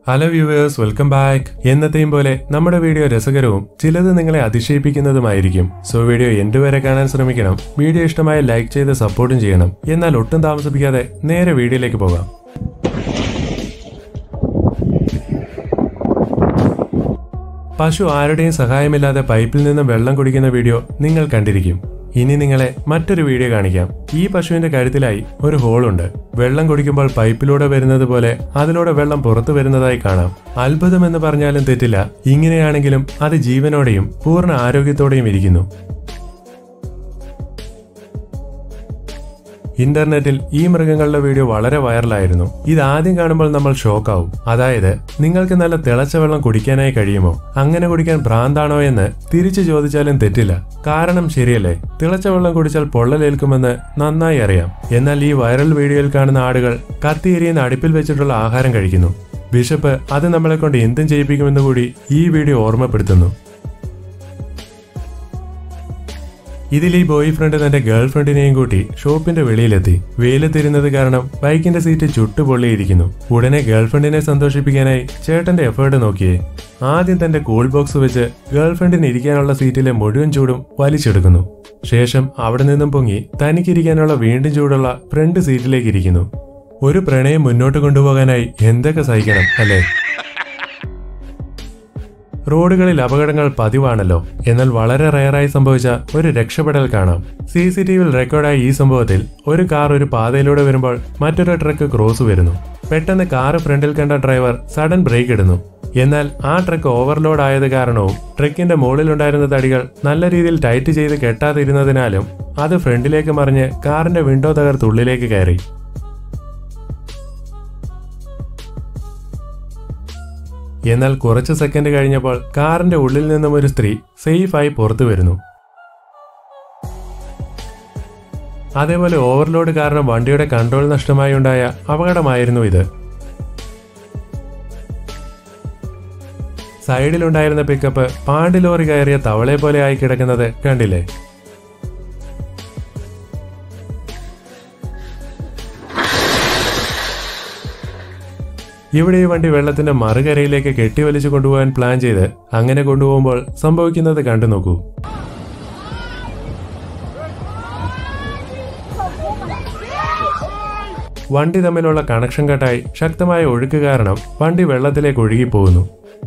Hello viewers welcome back എന്നത്തെയും പോലെ നമ്മുടെ വീഡിയോ രസകരവും ചിലത് നിങ്ങളെ അതിശയിപ്പിക്കുന്നതുമായിരിക്കും സോ വീഡിയോ എൻഡ് വരെ കാണാൻ ശ്രമിക്കണം വീഡിയോ ഇഷ്ടമായ ലൈക്ക് ചെയ്ത് സപ്പോർട്ടും ചെയ്യണം എന്നാൽ ഒട്ടും താമസിപ്പിക്കാതെ നേരെ വീഡിയോയിലേക്ക് പോകാം പശു ആരുടെയും സഹായമില്ലാതെ പൈപ്പിൽ നിന്നും വെള്ളം കുടിക്കുന്ന വീഡിയോ നിങ്ങൾ കണ്ടിരിക്കും ഇനി നിങ്ങളെ മറ്റൊരു വീഡിയോ കാണിക്കാം ഈ പശുവിന്റെ കഴുത്തിലായി ഒരു ഹോളുണ്ട് വെള്ളം കുടിക്കുമ്പോൾ പൈപ്പിലൂടെ വരുന്നത് പോലെ അതിലൂടെ വെള്ളം പുറത്തു വരുന്നതായി കാണാം അത്ഭുതം എന്ന് പറഞ്ഞാലും തെറ്റില്ല ഇങ്ങനെയാണെങ്കിലും അത് ജീവനോടെയും പൂർണ്ണ ആരോഗ്യത്തോടെയും ഇരിക്കുന്നു ഇന്റർനെറ്റിൽ ഈ മൃഗങ്ങളുടെ വീഡിയോ വളരെ വൈറലായിരുന്നു ഇത് ആദ്യം കാണുമ്പോൾ നമ്മൾ ഷോക്കാവും അതായത് നിങ്ങൾക്ക് നല്ല തിളച്ച വെള്ളം കുടിക്കാനായി കഴിയുമോ അങ്ങനെ കുടിക്കാൻ ഭ്രാന്താണോ എന്ന് തിരിച്ചു ചോദിച്ചാലും തെറ്റില്ല കാരണം ശരിയല്ലേ തിളച്ച വെള്ളം കുടിച്ചാൽ പൊള്ളലേൽക്കുമെന്ന് നന്നായി അറിയാം എന്നാൽ ഈ വൈറൽ വീഡിയോയിൽ കാണുന്ന ആടുകൾ കത്തിയെരിയുന്ന അടുപ്പിൽ വെച്ചിട്ടുള്ള ആഹാരം കഴിക്കുന്നു ബിഷപ്പ് അത് നമ്മളെ കൊണ്ട് എന്തും ചെയ്യിപ്പിക്കുമെന്ന് കൂടി ഈ വീഡിയോ ഓർമ്മപ്പെടുത്തുന്നു ഇതിൽ ഈ ബോയ് ഫ്രണ്ട് തന്റെ ഗേൾ ഫ്രണ്ടിനെയും കൂട്ടി ഷോപ്പിന്റെ വെളിയിലെത്തി വെയിലത്തിരുന്നത് കാരണം ബൈക്കിന്റെ സീറ്റ് ചുട്ടുപൊള്ളിയിരിക്കുന്നു ഉടനെ ഗേൾ ഫ്രണ്ടിനെ സന്തോഷിപ്പിക്കാനായി ചേട്ടന്റെ എഫേർട്ട് നോക്കിയേ ആദ്യം തന്റെ കൂൾ ബോക്സ് വെച്ച് ഗേൾ ഫ്രണ്ടിന് ഇരിക്കാനുള്ള സീറ്റിലെ മുഴുവൻ ചൂടും വലിച്ചെടുക്കുന്നു ശേഷം അവിടെ നിന്നും പൊങ്ങി തനിക്കിരിക്കാനുള്ള വീണ്ടും ചൂടുള്ള ഫ്രണ്ട് സീറ്റിലേക്ക് ഇരിക്കുന്നു ഒരു പ്രണയം മുന്നോട്ട് കൊണ്ടുപോകാനായി എന്തൊക്കെ സഹിക്കണം അല്ലേ റോഡുകളിൽ അപകടങ്ങൾ പതിവാണല്ലോ എന്നാൽ വളരെ റയറായി സംഭവിച്ച ഒരു രക്ഷപ്പെടൽ കാണാം സി സി ടി വിയിൽ റെക്കോർഡായ ഈ സംഭവത്തിൽ ഒരു കാർ ഒരു പാതയിലൂടെ വരുമ്പോൾ മറ്റൊരു ട്രക്ക് ക്രോസ് വരുന്നു പെട്ടെന്ന് കാറ് ഫ്രണ്ടിൽ കണ്ട ഡ്രൈവർ സഡൻ ബ്രേക്ക് ഇടുന്നു എന്നാൽ ആ ട്രക്ക് ഓവർലോഡ് ആയത് കാരണവും ട്രക്കിന്റെ മുകളിലുണ്ടായിരുന്ന തടികൾ നല്ല രീതിയിൽ ടൈറ്റ് ചെയ്ത് കെട്ടാതിരുന്നതിനാലും അത് ഫ്രണ്ടിലേക്ക് മറിഞ്ഞ് കാറിന്റെ വിൻഡോ തകർത്ത് ഉള്ളിലേക്ക് കയറി എന്നാൽ കുറച്ച് സെക്കൻഡ് കഴിഞ്ഞപ്പോൾ കാറിന്റെ ഉള്ളിൽ നിന്നും ഒരു സ്ത്രീ സേഫായി പുറത്തു വരുന്നു അതേപോലെ ഓവർലോഡ് കാരണം വണ്ടിയുടെ കൺട്രോൾ നഷ്ടമായി ഉണ്ടായ അപകടമായിരുന്നു ഇത് സൈഡിലുണ്ടായിരുന്ന പിക്കപ്പ് പാണ്ടി ലോറി കയറിയ തവളെ പോലെ ആയി കിടക്കുന്നത് കണ്ടില്ലേ ഇവിടെ ഈ വണ്ടി വെള്ളത്തിന്റെ മറുകരയിലേക്ക് കെട്ടിവലിച്ചു കൊണ്ടുപോകാൻ പ്ലാൻ ചെയ്ത് അങ്ങനെ കൊണ്ടുപോകുമ്പോൾ സംഭവിക്കുന്നത് കണ്ടു നോക്കൂ വണ്ടി തമ്മിലുള്ള കണക്ഷൻ കട്ടായി ശക്തമായ ഒഴുക്ക് കാരണം വണ്ടി വെള്ളത്തിലേക്ക് ഒഴുകിപ്പോകുന്നു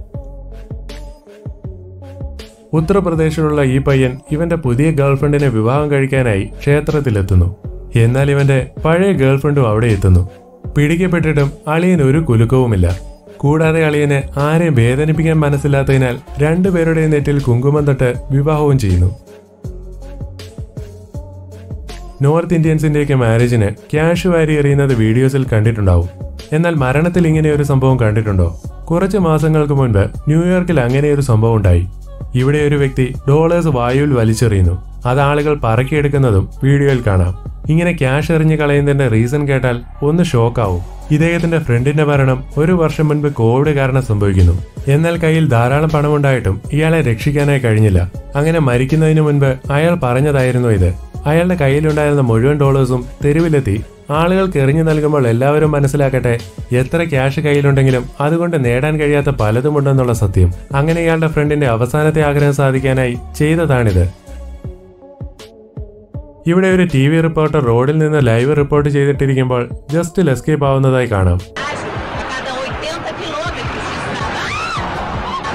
ഉത്തർപ്രദേശിലുള്ള ഈ പയ്യൻ ഇവന്റെ പുതിയ ഗേൾഫ്രണ്ടിനെ വിവാഹം കഴിക്കാനായി ക്ഷേത്രത്തിലെത്തുന്നു എന്നാൽ ഇവന്റെ പഴയ ഗേൾഫ്രണ്ടും അവിടെ എത്തുന്നു പിടിക്കപ്പെട്ടിട്ടും അളിയൻ ഒരു കുലുക്കവുമില്ല കൂടാതെ അളിയന് ആരെയും വേദനിപ്പിക്കാൻ മനസ്സില്ലാത്തതിനാൽ രണ്ടുപേരുടെയും നെറ്റിൽ കുങ്കുമം തൊട്ട് വിവാഹവും ചെയ്യുന്നു നോർത്ത് ഇന്ത്യൻസിന്റെയൊക്കെ മാരേജിന് ക്യാഷ് വാരി എറിയുന്നത് വീഡിയോസിൽ കണ്ടിട്ടുണ്ടാവും എന്നാൽ മരണത്തിൽ ഇങ്ങനെ ഒരു സംഭവം കണ്ടിട്ടുണ്ടോ കുറച്ച് മാസങ്ങൾക്ക് മുൻപ് ന്യൂയോർക്കിൽ അങ്ങനെ ഒരു സംഭവം ഉണ്ടായി ഇവിടെ ഒരു വ്യക്തി ഡോളേഴ്സ് വായുവിൽ വലിച്ചെറിയുന്നു അത് ആളുകൾ പറക്കിയെടുക്കുന്നതും വീഡിയോയിൽ കാണാം ഇങ്ങനെ ക്യാഷ് എറിഞ്ഞു കളയുന്നതിന്റെ റീസൺ കേട്ടാൽ ഒന്ന് ഷോക്കാവും ഇദ്ദേഹത്തിന്റെ ഫ്രണ്ടിന്റെ മരണം ഒരു വർഷം മുൻപ് കോവിഡ് കാരണം സംഭവിക്കുന്നു എന്നാൽ കയ്യിൽ ധാരാളം പണമുണ്ടായിട്ടും ഇയാളെ രക്ഷിക്കാനായി കഴിഞ്ഞില്ല അങ്ങനെ മരിക്കുന്നതിന് മുൻപ് അയാൾ പറഞ്ഞതായിരുന്നു ഇത് അയാളുടെ കയ്യിലുണ്ടായിരുന്ന മുഴുവൻ ഡോളേഴ്സും തെരുവിലെത്തി ആളുകൾക്ക് എറിഞ്ഞു നൽകുമ്പോൾ എല്ലാവരും മനസ്സിലാക്കട്ടെ എത്ര ക്യാഷ് കയ്യിലുണ്ടെങ്കിലും അതുകൊണ്ട് നേടാൻ കഴിയാത്ത പലതുമുണ്ടെന്നുള്ള സത്യം അങ്ങനെ ഇയാളുടെ ഫ്രണ്ടിന്റെ അവസാനത്തെ ആഗ്രഹം സാധിക്കാനായി ചെയ്തതാണിത് ഇവിടെ ഒരു ടി വി റിപ്പോർട്ടർ റോഡിൽ നിന്ന് ലൈവ് റിപ്പോർട്ട് ചെയ്തിട്ടിരിക്കുമ്പോൾ ജസ്റ്റ് എസ്കേപ്പ് ആവുന്നതായി കാണാം a cada 80 quilômetros de estrada.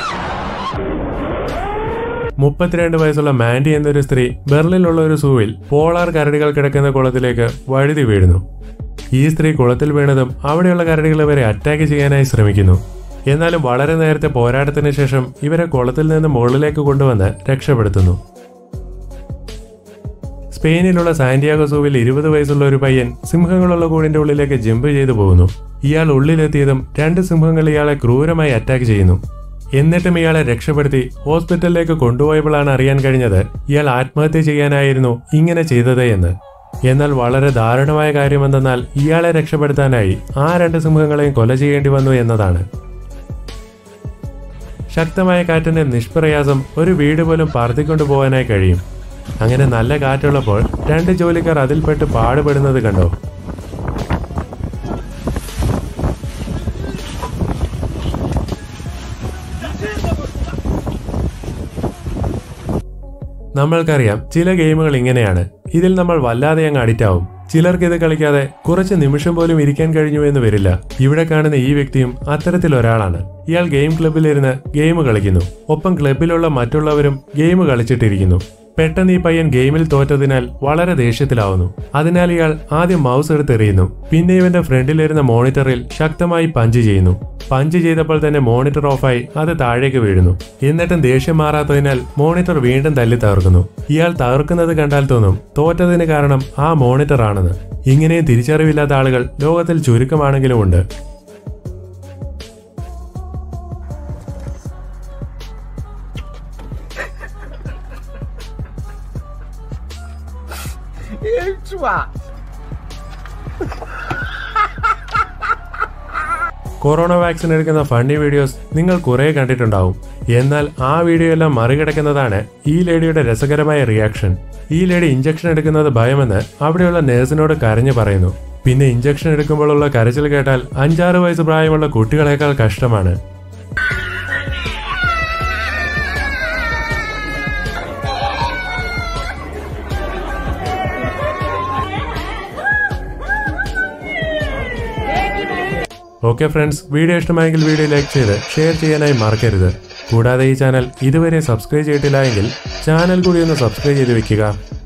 മുപ്പത്തിരണ്ട് വയസ്സുള്ള മാൻഡി എന്നൊരു സ്ത്രീ ബെർലിനുള്ള ഒരു സൂവിൽ പോളാർ കരടികൾ കിടക്കുന്ന കുളത്തിലേക്ക് വഴുതി വീഴുന്നു ഈ സ്ത്രീ കുളത്തിൽ വീണതും അവിടെയുള്ള കരടികളെ വരെ അറ്റാക്ക് ചെയ്യാനായി ശ്രമിക്കുന്നു എന്നാലും വളരെ നേരത്തെ പോരാട്ടത്തിന് ശേഷം ഇവരെ കുളത്തിൽ നിന്ന് മുകളിലേക്ക് കൊണ്ടുവന്ന് രക്ഷപ്പെടുത്തുന്നു സ്പെയിനിലുള്ള സാന്റിയാഗോ സൂവിൽ ഇരുപത് വയസ്സുള്ള ഒരു പയ്യൻ സിംഹങ്ങളുള്ള കൂടിന്റെ ഉള്ളിലേക്ക് ജമ്പ് ചെയ്തു പോകുന്നു ഇയാൾ ഉള്ളിലെത്തിയതും രണ്ട് സിംഹങ്ങൾ ഇയാളെ ക്രൂരമായി അറ്റാക്ക് ചെയ്യുന്നു എന്നിട്ടും ഇയാളെ രക്ഷപ്പെടുത്തി ഹോസ്പിറ്റലിലേക്ക് കൊണ്ടുപോയപ്പോഴാണ് അറിയാൻ കഴിഞ്ഞത് ഇയാൾ ആത്മഹത്യ ചെയ്യാനായിരുന്നു ഇങ്ങനെ ചെയ്തത് എന്ന് എന്നാൽ വളരെ ദാരുണമായ കാര്യമെന്തെന്നാൽ ഇയാളെ രക്ഷപ്പെടുത്താനായി ആ രണ്ട് സിംഹങ്ങളെയും കൊല ചെയ്യേണ്ടി വന്നു എന്നതാണ് ശക്തമായ കാറ്റിന്റെ നിഷ്പ്രയാസം ഒരു വീട് പോലും പറത്തിക്കൊണ്ടു പോകാനായി കഴിയും അങ്ങനെ നല്ല കാറ്റുള്ളപ്പോൾ രണ്ട് ജോലിക്കാർ അതിൽപ്പെട്ട് പാടുപെടുന്നത് കണ്ടോ നമ്മൾക്കറിയാം ചില ഗെയിമുകൾ ഇങ്ങനെയാണ് ഇതിൽ നമ്മൾ വല്ലാതെ അങ്ങ് അഡിക്റ്റ് ആവും ചിലർക്ക് ഇത് കളിക്കാതെ കുറച്ച് നിമിഷം പോലും ഇരിക്കാൻ കഴിഞ്ഞു എന്ന് വരില്ല ഇവിടെ കാണുന്ന ഈ വ്യക്തിയും അത്തരത്തിൽ ഒരാളാണ് ഇയാൾ ഗെയിം ക്ലബ്ബിലിരുന്ന് ഗെയിം കളിക്കുന്നു ഒപ്പം ക്ലബ്ബിലുള്ള മറ്റുള്ളവരും ഗെയിം കളിച്ചിട്ടിരിക്കുന്നു പെട്ടെന്ന് ഈ പയ്യൻ ഗെയിമിൽ തോറ്റതിനാൽ വളരെ ദേഷ്യത്തിലാവുന്നു അതിനാൽ ഇയാൾ ആദ്യം മൗസ് എടുത്തെറിയുന്നു പിന്നെ ഇവന്റെ ഫ്രണ്ടിലിരുന്ന മോണിറ്ററിൽ ശക്തമായി പഞ്ച് ചെയ്യുന്നു പഞ്ച് ചെയ്തപ്പോൾ തന്നെ മോണിറ്റർ ഓഫായി അത് താഴേക്ക് വീഴുന്നു എന്നിട്ടും ദേഷ്യം മാറാത്തതിനാൽ മോണിറ്റർ വീണ്ടും തല്ലി തകർക്കുന്നു ഇയാൾ തകർക്കുന്നത് കണ്ടാൽ തോന്നും തോറ്റതിന് കാരണം ആ മോണിറ്റർ ആണെന്ന് ഇങ്ങനെയും തിരിച്ചറിവില്ലാത്ത ആളുകൾ ലോകത്തിൽ ചുരുക്കമാണെങ്കിലും ഉണ്ട് Eita! കൊറോണ വാക്സിൻ എടുക്കുന്ന ഫണ്ണി വീഡിയോസ് നിങ്ങൾ കുറെ കണ്ടിട്ടുണ്ടാവും എന്നാൽ ആ വീഡിയോ എല്ലാം മറികടക്കുന്നതാണ് ഈ ലേഡിയുടെ രസകരമായ റിയാക്ഷൻ ഈ ലേഡി ഇഞ്ചക്ഷൻ എടുക്കുന്നത് ഭയമെന്ന് അവിടെയുള്ള നേഴ്സിനോട് കരഞ്ഞു പറയുന്നു പിന്നെ ഇഞ്ചക്ഷൻ എടുക്കുമ്പോഴുള്ള കരച്ചിൽ കേട്ടാൽ അഞ്ചാറ് വയസ്സ് പ്രായമുള്ള കുട്ടികളെക്കാൾ കഷ്ടമാണ് ഓക്കെ ഫ്രണ്ട്സ് വീഡിയോ ഇഷ്ടമായെങ്കിൽ വീഡിയോ ലൈക്ക് ചെയ്ത് ഷെയർ ചെയ്യാനായി മറക്കരുത് കൂടാതെ ഈ ചാനൽ ഇതുവരെ സബ്സ്ക്രൈബ് ചെയ്തിട്ടില്ല എങ്കിൽ ചാനൽ കൂടി ഒന്ന് സബ്സ്ക്രൈബ് ചെയ്ത് വെക്കുക